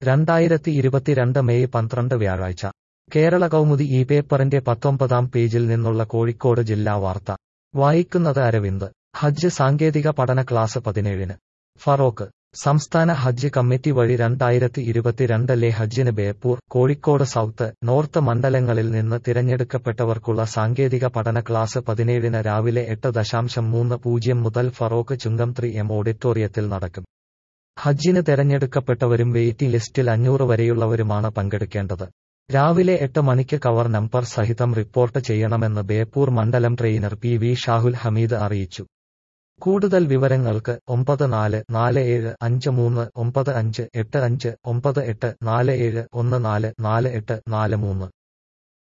രണ്ടായിരത്തി ഇരുപത്തിരണ്ട് മെയ് പന്ത്രണ്ട് വ്യാഴാഴ്ച കേരള കൗമുദി ഈ പേപ്പറിന്റെ പത്തൊമ്പതാം പേജിൽ നിന്നുള്ള കോഴിക്കോട് ജില്ലാ വാർത്ത വായിക്കുന്നത് അരവിന്ദ് ഹജ്ജ് സാങ്കേതിക പഠന ക്ലാസ് പതിനേഴിന് ഫറോക്ക് സംസ്ഥാന ഹജ്ജ് കമ്മിറ്റി വഴി രണ്ടായിരത്തി ഇരുപത്തിരണ്ടിലെ ഹജ്ജിന് ബേപ്പൂർ കോഴിക്കോട് സൗത്ത് നോർത്ത് മണ്ഡലങ്ങളിൽ നിന്ന് തിരഞ്ഞെടുക്കപ്പെട്ടവർക്കുള്ള സാങ്കേതിക പഠന ക്ലാസ് പതിനേഴിന് രാവിലെ എട്ട് ദശാംശം മൂന്ന് പൂജ്യം മുതൽ ഫറോക്ക് ചുങ്കം ത്രീ എം ഓഡിറ്റോറിയത്തിൽ നടക്കും ഹജ്ജിന് തെരഞ്ഞെടുക്കപ്പെട്ടവരും വെയിറ്റിംഗ് ലിസ്റ്റിൽ അഞ്ഞൂറ് വരെയുള്ളവരുമാണ് പങ്കെടുക്കേണ്ടത് രാവിലെ എട്ട് മണിക്ക് കവർ നമ്പർ സഹിതം റിപ്പോർട്ട് ചെയ്യണമെന്ന് ബേപ്പൂർ മണ്ഡലം trainer P V Shahul Hameed അറിയിച്ചു കൂടുതൽ വിവരങ്ങൾക്ക് ഒമ്പത് നാല് നാല് ഏഴ് അഞ്ച് മൂന്ന് ഒമ്പത് അഞ്ച് എട്ട് അഞ്ച് ഒമ്പത് എട്ട് നാല് ഏഴ് ഒന്ന് നാല് നാല് എട്ട് നാല് മൂന്ന്